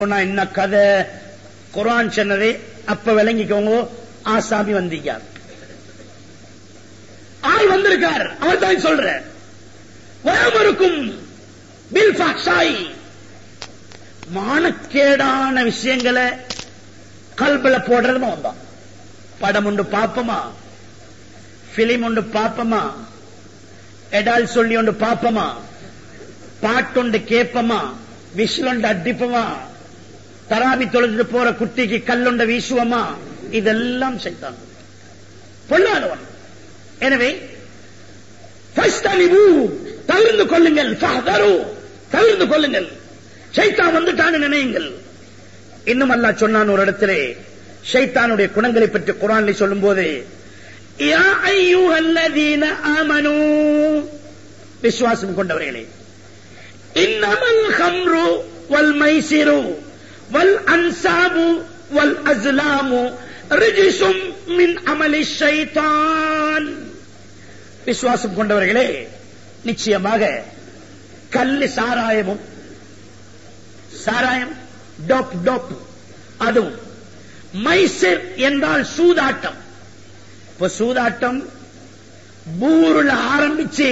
சொன்னா என்ன கதை குரான் சொன்னது அப்ப விளங்கிக்கோங்க ஆசாமி வந்தீங்க ஆள் வந்திருக்கார் அவர் தான் சொல்ற வரமருக்கும் பில் ஃபாக்ஷாய் மானக்கேடான விஷயங்களை கல்பல போடுறது வந்தான் படம் உண்டு பாப்பமா பிலிம் உண்டு பாப்பமா எடால் சொல்லி உண்டு பாப்பமா பாட்டுண்டு கேப்பமா விசிலுண்டு அடிப்பமா தராபி தொழுது போற குட்டிக்கு கல்லுண்ட வீசுவமா இதெல்லாம் செய்தான் பொல்லாதவன் எனவே ஃபஸ்தனிபு, தவிர்ந்து கொள்ளுங்கள் ஃபஹதரு, தவிர்ந்து கொள்ளுங்கள் ஷைத்தான் வந்துட்டான்னு நினையுங்கள் இன்னும் அல்லாஹ் சொன்னான் ஒரு இடத்திலே ஷைத்தானுடைய குணங்களை பற்றி குரானில் சொல்லும் போது யா அய்யுஹல்லதீன ஆமனூ விசுவாசம் கொண்டவர்களே இன்னமல் ஹம்ரு வல் மைசிரு வல் அன்சாபு வல் அஸ்லாமு ரிஜிசும் மின் அமலி ஷைத்தான் விசுவாசம் கொண்டவர்களே நிச்சயமாக கல்லு சாராயமும் சாராயம் டோப் டோப் அதுவும் மைசர் என்றால் சூதாட்டம் இப்ப சூதாட்டம் பூருல ஆரம்பிச்சு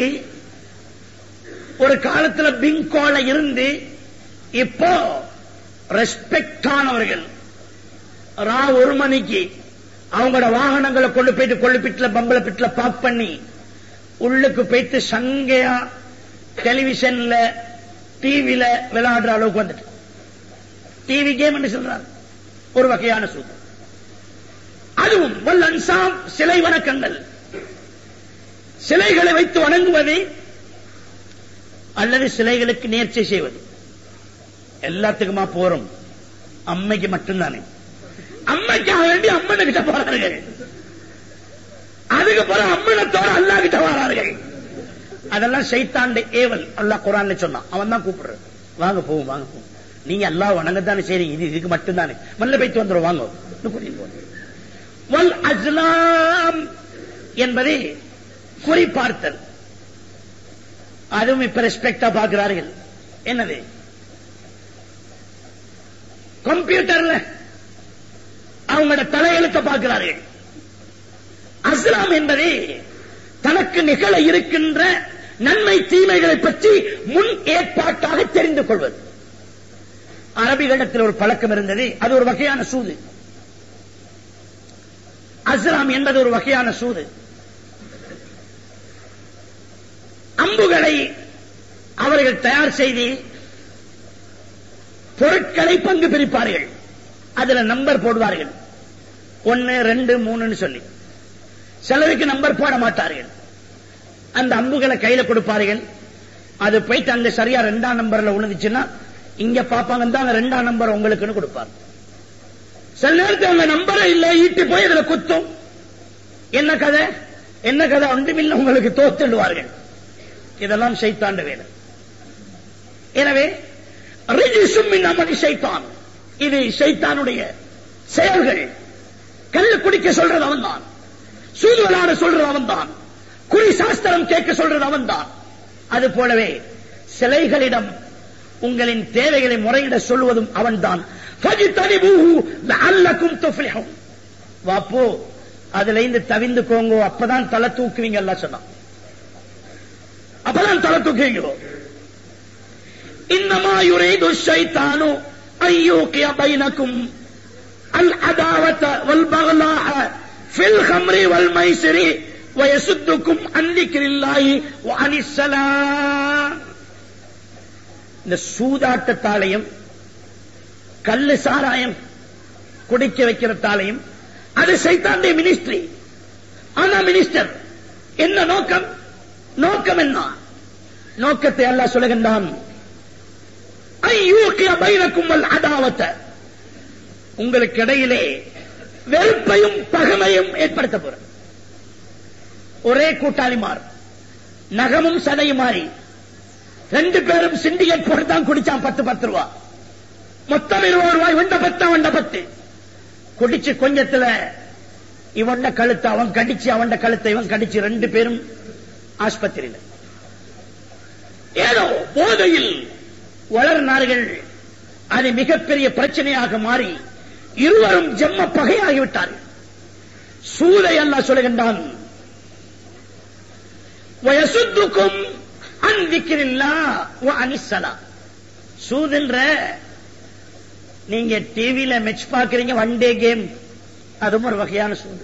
ஒரு காலத்துல பிங்கோல இருந்து இப்போ ரெஸ்பெக்ட் ஆனவர்கள் ரா ஒரு மணிக்கு அவங்களோட வாகனங்களை கொண்டு போயிட்டு கொள்ளுப்பிட்டுல பம்பள பிட்டுல பாக் பண்ணி உள்ளுக்கு போயிட்டு சங்கையா டெலிவிஷன்ல டிவில விளையாடுற அளவுக்கு வந்துட்டு டிவி கேம் என்று சொல்றாங்க ஒரு வகையான சூது அதுவும் வல் அன்சாம் சிலை வணக்கங்கள் சிலைகளை வைத்து வணங்குவது அல்லது சிலைகளுக்கு நேர்ச்சை செய்வது எல்லாத்துக்குமா போறோம் அம்மைக்கு மட்டும்தானே அம்மைக்காக வேண்டி அம்மனை கிட்ட போறார்கள் அதுக்கு பிறகு அம்மனத்தோட அல்லா கிட்ட வரார்கள் அதெல்லாம் சைத்தாண்ட ஏவல் அல்லாஹ் குரான்ல சொன்னான் அவன் தான் கூப்பிடுறது வாங்க போவோம் வாங்க போவோம் நீங்க அல்லாஹ் வணங்கத்தானே சரி இது இதுக்கு மட்டும்தானே மல்ல போய்த்து வந்துடும் வாங்க இன்னும் கூட்டிட்டு போங்க. வல் அஸ்லாம் என்பதை குறிப்பார்த்தல் அதுவும் இப்ப ரெஸ்பெக்டா பார்க்கிறார்கள் என்னது கம்ப்யூட்டர்ல அவங்களோட தலையெழுத்த பார்க்கிறார்கள் அஸ்லாம் என்பது தனக்கு நிகழ இருக்கின்ற நன்மை தீமைகளை பற்றி முன் ஏற்பாட்டாக தெரிந்து கொள்வது அரபிகளிடத்தில் ஒரு பழக்கம் இருந்தது அது ஒரு வகையான சூது அஸ்லாம் என்பது ஒரு வகையான சூது அம்புகளை அவர்கள் தயார் செய்து பொருட்களை பங்கு பிரிப்பார்கள் அதுல நம்பர் போடுவார்கள் ஒன்னு ரெண்டு மூணுன்னு சொல்லி சிலருக்கு நம்பர் போட மாட்டார்கள் அந்த அம்புகளை கையில கொடுப்பார்கள் அது போயிட்டு அங்க சரியா ரெண்டாம் நம்பர்ல உழுந்துச்சுன்னா இங்க பாப்பாங்க தான் ரெண்டாம் நம்பர் உங்களுக்குன்னு கொடுப்பார் சில நேரத்தில் அந்த நம்பரை இல்ல ஈட்டி போய் இதுல குத்தும் என்ன கதை என்ன கதை ஒன்றுமில்லை உங்களுக்கு தோத்துடுவார்கள் இதெல்லாம் சைத்தாண்ட வேலை எனவே ரிஜிசும் அமளி சைத்தான் இது சைத்தானுடைய செயல்கள் கல்லு குடிக்க சொல்றது அவன் தான் சூது விளையாட சொல்றது அவன் தான் குறி சாஸ்திரம் கேட்க சொல்றது அவன் தான் அது போலவே சிலைகளிடம் உங்களின் தேவைகளை முறையிட சொல்வதும் அவன்தான் வாப்போ அதுல இருந்து தவிந்துக்கோங்க அப்பதான் தலை தூக்குவீங்க எல்லாம் சொன்னான் அப்பதான் தலை தூக்குவீங்க இன்னமா யுரீது ஷைத்தானு ஐயூகிய பைனக்கும் அல் அதாவத வல் பகலாஹ ஃபில் ஹம்ரி வல் மைசிரி வயசுத்துக்கும் அன்னிக்கிரில்லாஹி அனிசலாம் இந்த சூதாட்டத்தாலையும் கல்லு சாராயம் குடிக்க வைக்கிறதாலையும் அது சைத்தாண்டிய மினிஸ்ட்ரி ஆனா மினிஸ்டர் என்ன நோக்கம் நோக்கம் என்ன நோக்கத்தை அல்லாஹ் சொல்லுகின்றான் ஐயூக்கிய பைனக்கும் வல் அதாவத்த உங்களுக்கு இடையிலே வெறுப்பையும் பகமையும் ஏற்படுத்த போற ஒரே கூட்டாளி மாறு நகமும் சதையும் மாறி ரெண்டு பேரும் சிண்டிகேட் போட்டு தான் குடிச்சான் பத்து பத்து ரூபா மொத்தம் இருபது ரூபாய் வண்ட பத்து அவண்ட பத்து குடிச்சு கொஞ்சத்துல இவண்ட கழுத்து அவன் கடிச்சு அவண்ட கழுத்தை இவன் கடிச்சு ரெண்டு பேரும் ஆஸ்பத்திரியில் ஏதோ போதையில் வளர்னார்கள் அது மிகப்பெரிய பிரச்சனையாக மாறி இருவரும் ஜெம்ம பகையாகிவிட்டார்கள் சூதை அல்லாஹ் சொல்லுகின்றான் வயசுத்துக்கும் அன்பிக்கிறில்லா அனிசலா சூதுன்ற நீங்க டிவியில மெச் பாக்குறீங்க ஒன் டே கேம் அதுவும் ஒரு வகையான சூது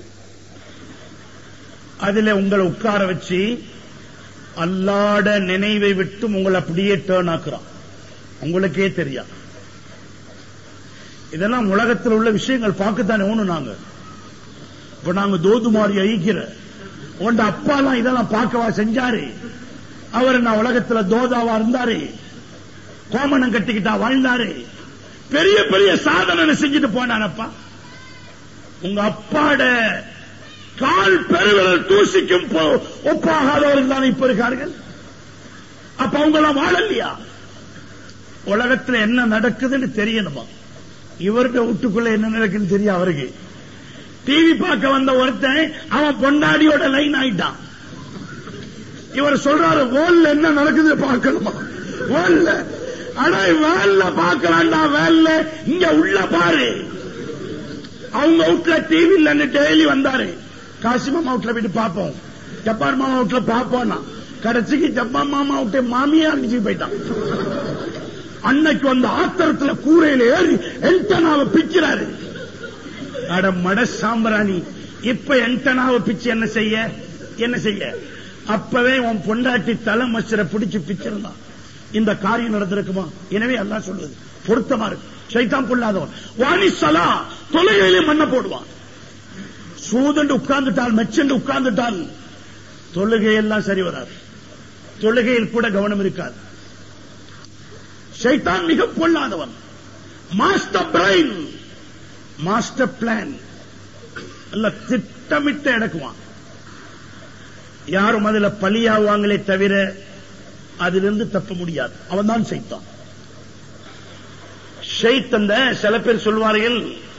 அதுல உங்களை உட்கார வச்சு அல்லாட நினைவை விட்டு உங்களை அப்படியே டேர்ன் ஆக்குறான் உங்களுக்கே தெரியா இதெல்லாம் உலகத்தில் உள்ள விஷயங்கள் பார்க்கத்தானே ஒண்ணு நாங்க இப்ப நாங்க தோதுமாரி ஐக்கிற உண்ட அப்பாலாம் இதெல்லாம் பார்க்கவா செஞ்சாரு அவர் நான் உலகத்துல தோதாவா இருந்தாரு கோமணம் கட்டிக்கிட்டா வாழ்ந்தாரு பெரிய பெரிய சாதனை செஞ்சுட்டு போனானப்பா உங்க அப்பாட கால் பெருவிரல் தூசிக்கும் போ- ஒப்பாகாதவர்கள் தானே இப்ப இருக்கார்கள் அப்ப அவங்க எல்லாம் வாழலையா உலகத்துல என்ன நடக்குதுன்னு தெரியணுமா இவருடைய வீட்டுக்குள்ள என்ன நடக்குன்னு தெரியும் அவருக்கு டிவி பார்க்க வந்த ஒருத்தன் அவன் பொண்டாடியோட லைன் ஆயிட்டான் இவர் சொல்றாரு வேல்ல என்ன நடக்குது பார்க்கணுமா வேல்ல அடா வேல்ல பார்க்கலாம்டா வேல்ல இங்க உள்ள பாரு அவங்க வீட்டுல டிவி இல்லன்னு டெய்லி வந்தாரு காசி மாமா வீட்டுல போயிட்டு பார்ப்போம் ஜப்பான் மாமா வீட்டுல பார்ப்போம்னா கடைசிக்கு ஜப்பான் மாமா விட்டு மாமியா அடிச்சு போயிட்டான் அன்னைக்கு வந்த ஆத்திரத்துல கூரையில ஏறி என்டனாவை பிக்கிறாரு அட மட சாம்பிராணி இப்ப என்டனாவை பிச்சு என்ன செய்ய என்ன செய்ய அப்பவே உன் பொண்டாட்டி தலை மச்சரை பிடிச்சு பிச்சிருந்தான் இந்த காரியம் நடந்திருக்குமா எனவே எல்லாம் சொல்லுது பொருத்தமா இருக்கு சைத்தான் கொள்ளாதவன் வாணிசலா தொலைகளிலே மண்ண போடுவான் சூதண்டு உட்கார்ந்துட்டால் மெச்சண்டு உட்கார்ந்துட்டால் தொழுகையெல்லாம் சரி வராது தொழுகையில் கூட கவனம் இருக்காது சைத்தான் மிக பொல்லாதவன் மாஸ்டர் பிரைன் மாஸ்டர் பிளான் அல்ல திட்டமிட்டு எடுக்குவான் யாரும் அதுல பலியாவாங்களே தவிர அதிலிருந்து தப்ப முடியாது அவன் தான் செய்தான் ஷைத்தந்த சில பேர் சொல்வார்கள்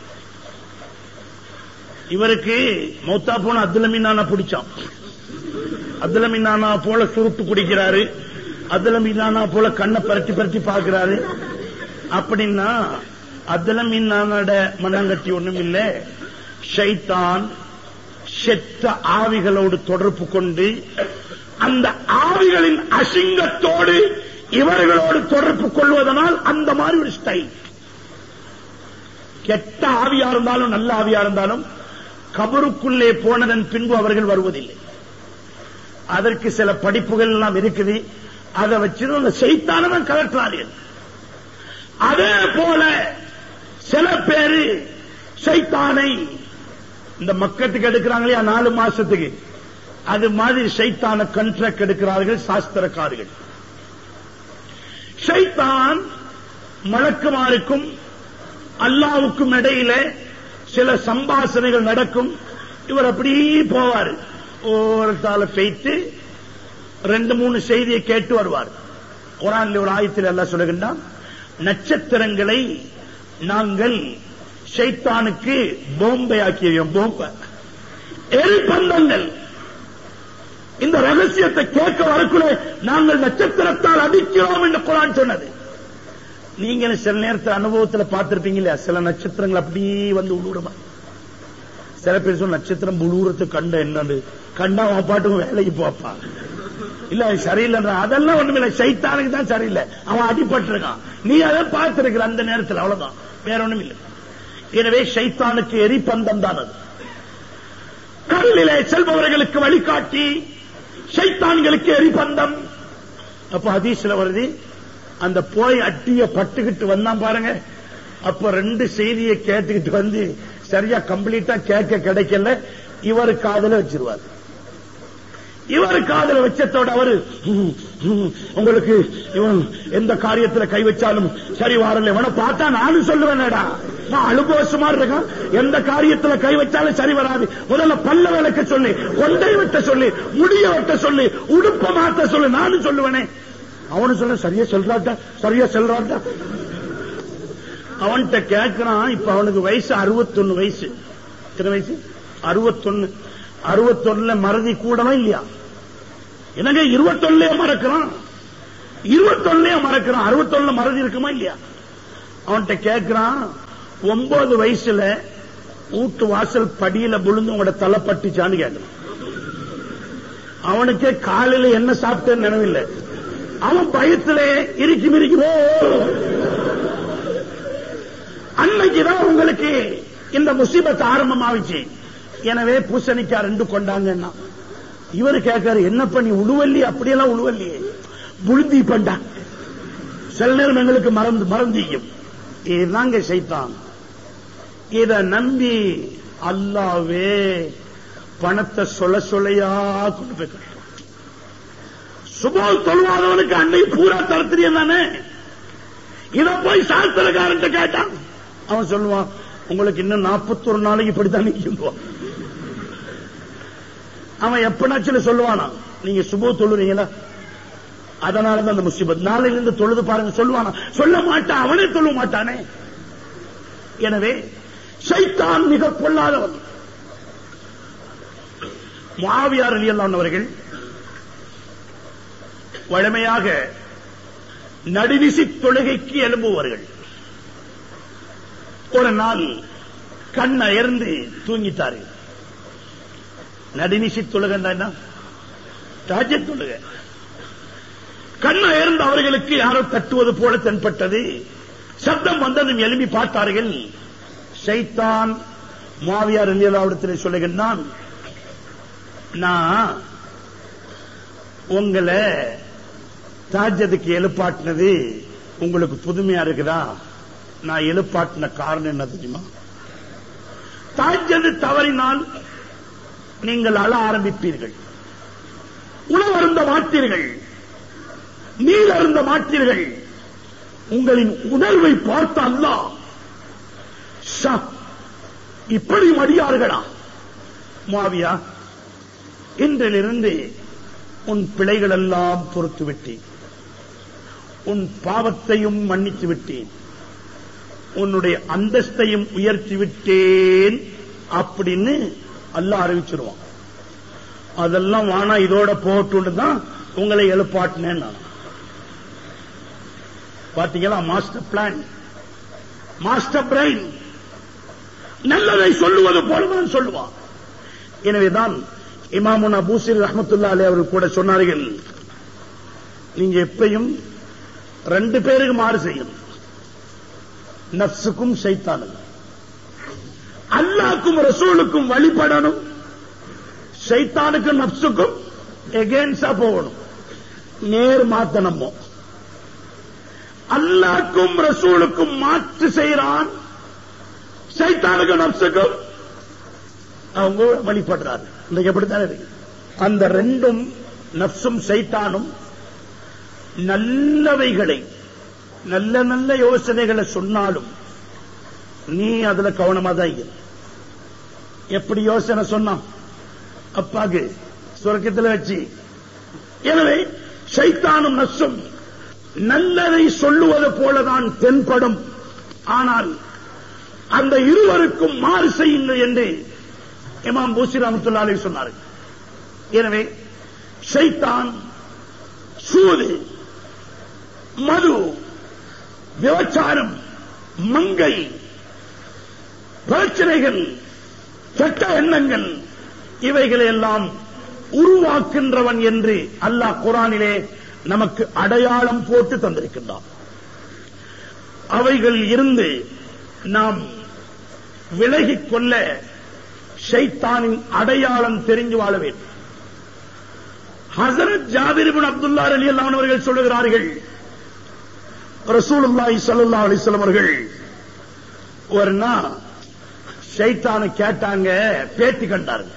இவருக்கு மௌத்தா போன அப்துல் மீனானா பிடிச்சான் அப்துல் மீனானா போல சுருட்டு குடிக்கிறாரு அப்துல் மீனானா போல கண்ணை பரட்டி பரட்டி பார்க்கிறாரு அப்படின்னா அப்துல் மீனானோட மனங்கட்டி ஒண்ணும் இல்ல ஷைத்தான் செத்த ஆவிகளோடு தொடர்பு கொண்டு அந்த ஆவிகளின் அசிங்கத்தோடு இவர்களோடு தொடர்பு கொள்வதனால் அந்த மாதிரி ஒரு ஸ்டைல் கெட்ட ஆவியா இருந்தாலும் நல்ல ஆவியா இருந்தாலும் கபருக்குள்ளே போனதன் பின்பு அவர்கள் வருவதில்லை அதற்கு சில படிப்புகள் எல்லாம் இருக்குது அதை வச்சு அந்த செய்தானவன் கலற்றார்கள் அதே போல சில பேரு சைத்தானை இந்த மக்கத்துக்கு எடுக்கிறாங்களே நாலு மாசத்துக்கு அது மாதிரி சைத்தான கண்ட்ராக்ட் எடுக்கிறார்கள் சாஸ்திரக்காரர்கள் ஷைத்தான் மலக்குமாருக்கும் அல்லாவுக்கும் இடையில சில சம்பாசனைகள் நடக்கும் இவர் அப்படியே போவார் ஓரத்தால பெய்த்து ரெண்டு மூணு செய்தியை கேட்டு வருவார் குரான்ல ஒரு ஆயத்தில் எல்லாம் சொல்லுகின்றான் நட்சத்திரங்களை நாங்கள் ஷைத்தானுக்கு போம்பை ஆக்கியோம் போம்ப எரிபந்தங்கள் இந்த ரகசியத்தை கேட்க வரக்குள்ள நாங்கள் நட்சத்திரத்தால் அடிக்கிறோம் என்று குரான் சொன்னது நீங்க சில நேரத்தில் அனுபவத்தில் பார்த்திருப்பீங்க இல்லையா சில நட்சத்திரங்கள் அப்படியே வந்து உள்ளூரமா சில பேர் சொல்ல நட்சத்திரம் புழுவுறத்து கண்ட என்னன்னு கண்டா அவன் பாட்டுக்கு வேலைக்கு போப்பா இல்ல அது சரியில்லைன்ற அதெல்லாம் ஒண்ணுமில்லை சைத்தானுக்கு தான் சரியில்லை அவன் அடிபட்டிருக்கான் நீ அதை பார்த்திருக்கிற அந்த நேரத்தில் அவ்வளவுதான் வேற ஒண்ணும் இல்லை எனவே சைத்தானுக்கு எரிபந்தம் தான் அது கடலிலே செல்பவர்களுக்கு வழிகாட்டி சைத்தான்களுக்கு எரிபந்தம் அப்ப ஹதீஸ்ல வருது அந்த போய் அட்டிய பட்டுக்கிட்டு வந்தான் பாருங்க அப்ப ரெண்டு செய்தியை கேட்டுக்கிட்டு வந்து சரியா கம்ப்ளீட்டா கேட்க கிடைக்கல இவர் காதல வச்சிருவார் இவர் காதல வச்சத்தோட அவரு "ஹம், ஹம், உங்களுக்கு இவன் எந்த காரியத்துல கை வச்சாலும் சரி வாரல இவனை பார்த்தா நானும் சொல்லுவேனடா நான் அனுபவசமா இருக்கான் எந்த காரியத்துல கை வச்சாலும் சரி வராது முதல்ல பல்ல விளக்க சொல்லி கொண்டை வெட்ட சொல்லி முடிய வெட்ட சொல்லி உடுப்ப மாத்த சொல்லி நானும் சொல்லுவேனே அவனு சொல்ல சரியா சொல்றாட்டா சரியா சொல்றாட்டா அவன்கிட்ட கேட்கிறான் இப்ப அவனுக்கு வயசு அறுபத்தொன்னு வயசு எத்தனை வயசு அறுபத்தொன்னு அறுபத்தொன்னுல மறதி கூடவா இல்லையா என்னங்க இருபத்தொன்னுலயே மறக்கிறான் இருபத்தொன்னுலயே மறக்கிறான் அறுபத்தொன்னுல மறதி இருக்குமா இல்லையா அவன்கிட்ட கேட்கிறான் ஒன்பது வயசுல வீட்டு வாசல் படியில விழுந்து உங்களோட தலை பட்டுச்சான்னு கேட்கிறான் அவனுக்கே காலையில என்ன சாப்பிட்டேன்னு நினைவில்லை அவன் பயத்துல இறுக்கி மிரிக்குமோ அன்னைக்குதான் உங்களுக்கு இந்த முசீபத் ஆரம்பமாவிச்சு எனவே பூசணிக்காய் ரெண்டு கொண்டாங்கன்னா இவரு கேட்காரு என்ன பண்ணி உழுவல்லி அப்படியெல்லாம் உழுவல்லியே புழுந்தி பண்டா சில நேரம் எங்களுக்கு மறந்து மறந்திக்கும் இதுதாங்க சைத்தான் இத நம்பி அல்லாவே பணத்தை சொல சொலையா கொண்டு போய் கட்டுறான் சுபோல் தொழுவாதவனுக்கு அன்னை பூரா தரத்திரியம் தானே இத போய் சாஸ்திரக்காரன் கேட்டான் அவன் சொல்லுவான் உங்களுக்கு இன்னும் நாற்பத்தொரு நாளைக்கு இப்படித்தான் நிற்கும் அவன் எப்பனாச்சும் சொல்லுவானா நீங்க சுபோ தொழுறீங்களா அதனாலதான் அந்த முசிபத் நாளையில இருந்து தொழுது பாருங்க சொல்லுவானா சொல்ல மாட்டான் அவனே சொல்ல மாட்டானே எனவே சைத்தான் மிக பொல்லாதவன் மாவியார் அலியல்லான் அவர்கள் வழமையாக நடுவிசி தொழுகைக்கு எழும்புவார்கள் ஒரு நாள் கண் அயர்ந்து தூங்கிட்டார்கள் நடுநிசி தொழுகன்னா என்ன ராஜ தொழுக கண் அயர்ந்த அவர்களுக்கு யாரோ தட்டுவது போல தென்பட்டது சப்தம் வந்ததும் எழுப்பி பார்த்தார்கள் சைத்தான் மாவியார் இல்லியலாவிடத்தில் சொல்லுகின்றான் நான் உங்களை தாஜத்துக்கு எழுப்பாட்டினது உங்களுக்கு புதுமையா இருக்குதா நான் எழுப்பாட்டின காரணம் என்ன தெரியுமா தாஜது தவறினால் நீங்கள் அழ ஆரம்பிப்பீர்கள் உணவு அருந்த மாட்டீர்கள் நீர் அருந்த மாட்டீர்கள் உங்களின் உணர்வை பார்த்த அல்லா ஷா, இப்படி மடியார்களா மாவியா இன்றிலிருந்து உன் பிழைகள் எல்லாம் பொறுத்து விட்டேன் உன் பாவத்தையும் மன்னித்து விட்டேன் உன்னுடைய அந்தஸ்தையும் உயர்த்தி விட்டேன் அப்படின்னு அல்லாஹ் அறிவிச்சிருவான் அதெல்லாம் வானா இதோட போட்டு தான் உங்களை எழுப்பாட்டினேன் நான் பாத்தீங்களா மாஸ்டர் பிளான் மாஸ்டர் பிரைன் நல்லதை சொல்லுவது போலதான் சொல்லுவான் எனவேதான் இமாமுனா பூசிர் ரஹமத்துல்லா அலி அவர்கள் கூட சொன்னார்கள் நீங்க எப்பயும் ரெண்டு பேருக்கு மாறு செய்யும் நப்சுக்கும் சைத்தானுக்கும் அல்லாக்கும் ரசூலுக்கும் வழிபடணும் சைத்தானுக்கும் நப்சுக்கும் எகேன்ஸ்டா போகணும் நேர் மாத்தனமோ அல்லாக்கும் ரசூலுக்கும் மாற்று செய்யறான் சைத்தானுக்கும் நப்சுக்கும் அவங்க வழிபடுறாரு இன்னைக்கு எப்படித்தான் இருக்கு அந்த ரெண்டும் நப்சும் சைத்தானும் நல்லவைகளை நல்ல நல்ல யோசனைகளை சொன்னாலும் நீ அதுல கவனமா தான் இரு எப்படி யோசனை சொன்னான் அப்பாக்கு சுரக்கத்தில் வச்சு எனவே சைத்தானும் நசும் நல்லதை சொல்லுவது போலதான் தென்படும் ஆனால் அந்த இருவருக்கும் மாறு செய்யுங்கள் என்று இமாம் பூசி ரஹமத்துல்லாலே சொன்னார்கள் எனவே ஷைத்தான் சூது மது விபச்சாரம் மங்கை பிரச்சனைகள் கெட்ட எண்ணங்கள் இவைகளை எல்லாம் உருவாக்கின்றவன் என்று அல்லாஹ் குரானிலே நமக்கு அடையாளம் போட்டு தந்திருக்கின்றான் அவைகளில் இருந்து நாம் விலகிக் கொள்ள ஷைத்தானின் அடையாளம் தெரிஞ்சு வாழ வேண்டும் ஹசரத் ஜாபிர் இப்னு அப்துல்லா ரலியல்லாஹு அன்ஹு அவர்கள் சொல்லுகிறார்கள் ரசூலுல்லாஹி ஸல்லல்லாஹு அலைஹி வஸல்லம் அவர்கள் ஒரு நாள் ஷைத்தானை கேட்டாங்க பேட்டி கண்டாருங்க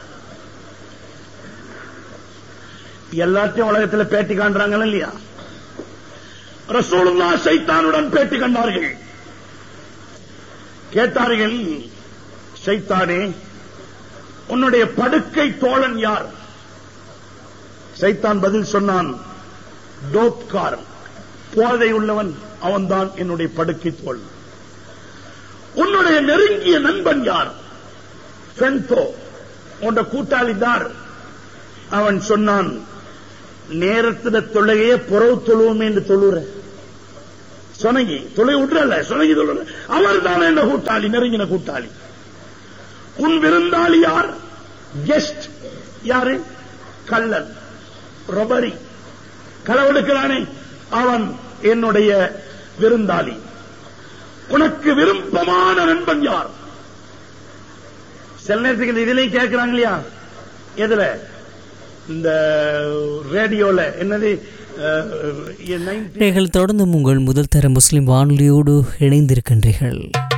எல்லாத்தையும் உலகத்துல பேட்டி காண்றாங்க இல்லையா ரசூலுல்லாஹ் ஷைத்தானுடன் பேட்டி கண்டார்கள் கேட்டார்கள் ஷைத்தானே உன்னுடைய படுக்கை தோழன் யார் சைத்தான் பதில் சொன்னான் டோப்காரன் போதை உள்ளவன் அவன்தான் என்னுடைய படுக்கை தோழன் உன்னுடைய நெருங்கிய நண்பன் யார் ஃபென்தோ உன்ற கூட்டாளி தார் அவன் சொன்னான் நேரத்துல தொழுகையே புறவு தொழுவோமே என்று தொழுற சொனங்கி தொலை விட்டுறல சொனங்கி தொலை அவர் தான் என்ன கூட்டாளி நெருங்கின கூட்டாளி உன் விருந்தாளி யார் கெஸ்ட் யாரு கள்ளன் ரொபரி களவெடுக்கிறானே அவன் என்னுடைய விருந்தாளி உனக்கு விருப்பமான நண்பன் யார் சில நேரத்துக்கு இந்த இதுலயும் கேட்கிறாங்க இல்லையா எதுல இந்த ரேடியோல என்னது அஹ், 90 நீங்கள் தொடர்ந்தும் உங்கள் முதல் தர முஸ்லிம் வானொலியோடு இணைந்திருக்கின்றீர்கள்